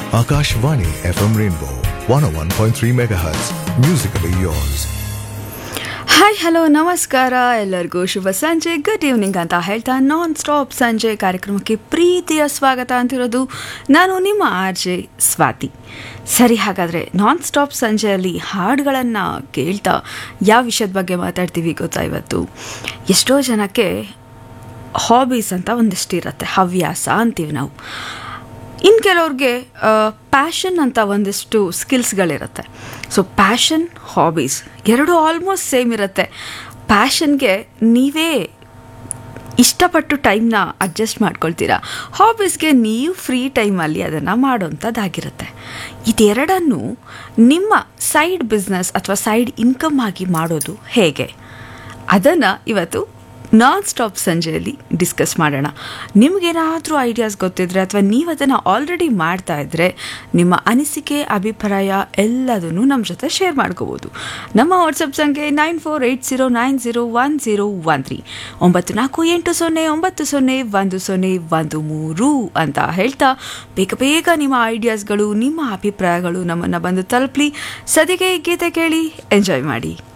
Akashvani FM Rainbow 101.3 MHz. Musically yours. Hi hello ನಮಸ್ಕಾರ ಎಲ್ಲರಿಗೂ ಶುಭ ಸಂಜೆ ಗುಡ್ ಈವ್ನಿಂಗ್ ಅಂತ ಹೇಳ್ತಾ ನಾನ್ ಸ್ಟಾಪ್ ಸಂಜೆ ಕಾರ್ಯಕ್ರಮಕ್ಕೆ ಪ್ರೀತಿಯ ಸ್ವಾಗತ ಅಂತಿರೋದು ನಾನು ನಿಮ್ಮ ಆರ್ ಜೆ ಸ್ವಾತಿ ಸರಿ ಹಾಗಾದರೆ ನಾನ್ ಸ್ಟಾಪ್ ಸಂಜೆಯಲ್ಲಿ ಹಾಡುಗಳನ್ನು ಕೇಳ್ತಾ ಯಾವ ವಿಷಯದ ಬಗ್ಗೆ ಮಾತಾಡ್ತೀವಿ ಗೊತ್ತಾ ಇವತ್ತು ಎಷ್ಟೋ ಜನಕ್ಕೆ ಹಾಬೀಸ್ ಅಂತ ಒಂದಿಷ್ಟು ಇರುತ್ತೆ ಹವ್ಯಾಸ ಅಂತೀವಿ ನಾವು ಇನ್ನು ಕೆಲವ್ರಿಗೆ ಪ್ಯಾಷನ್ ಅಂತ ಒಂದಿಷ್ಟು ಸ್ಕಿಲ್ಸ್ಗಳಿರುತ್ತೆ ಸೊ ಪ್ಯಾಷನ್ ಹಾಬೀಸ್ ಎರಡು ಆಲ್ಮೋಸ್ಟ್ ಸೇಮ್ ಇರುತ್ತೆ ಪ್ಯಾಷನ್ಗೆ ನೀವೇ ಇಷ್ಟಪಟ್ಟು ಟೈಮ್ನ ಅಡ್ಜಸ್ಟ್ ಮಾಡ್ಕೊಳ್ತೀರಾ ಹಾಬೀಸ್ಗೆ ನೀವು ಫ್ರೀ ಟೈಮಲ್ಲಿ ಅದನ್ನು ಮಾಡೋಂಥದ್ದಾಗಿರುತ್ತೆ ಇದೆರಡನ್ನು ನಿಮ್ಮ ಸೈಡ್ ಬಿಸ್ನೆಸ್ ಅಥವಾ ಸೈಡ್ ಇನ್ಕಮ್ ಆಗಿ ಮಾಡೋದು ಹೇಗೆ ಅದನ್ನು ಇವತ್ತು ನಾನ್ ಸ್ಟಾಪ್ ಸಂಜೆಯಲ್ಲಿ ಡಿಸ್ಕಸ್ ಮಾಡೋಣ ನಿಮಗೇನಾದರೂ ಐಡಿಯಾಸ್ ಗೊತ್ತಿದ್ರೆ ಅಥವಾ ನೀವು ಅದನ್ನು ಆಲ್ರೆಡಿ ಮಾಡ್ತಾ ಇದ್ದರೆ ನಿಮ್ಮ ಅನಿಸಿಕೆ ಅಭಿಪ್ರಾಯ ಎಲ್ಲದನ್ನು ನಮ್ಮ ಜೊತೆ ಶೇರ್ ಮಾಡ್ಕೋಬೋದು ನಮ್ಮ ವಾಟ್ಸಪ್ ಸಂಖ್ಯೆ nine four eight zero nine zero one zero one three ಒಂಬತ್ತು ನಾಲ್ಕು ಎಂಟು ಸೊನ್ನೆ ಒಂಬತ್ತು ಸೊನ್ನೆ ಒಂದು ಸೊನ್ನೆ ಒಂದು ಮೂರು ಅಂತ ಹೇಳ್ತಾ ಬೇಗ ಬೇಗ ನಿಮ್ಮ ಐಡಿಯಾಸ್ಗಳು ನಿಮ್ಮ ಅಭಿಪ್ರಾಯಗಳು ನಮ್ಮನ್ನು ಬಂದು ತಲುಪಲಿ ಸದ್ಯಕ್ಕೆ ಈ ಗೀತೆ ಕೇಳಿ ಎಂಜಾಯ್ ಮಾಡಿ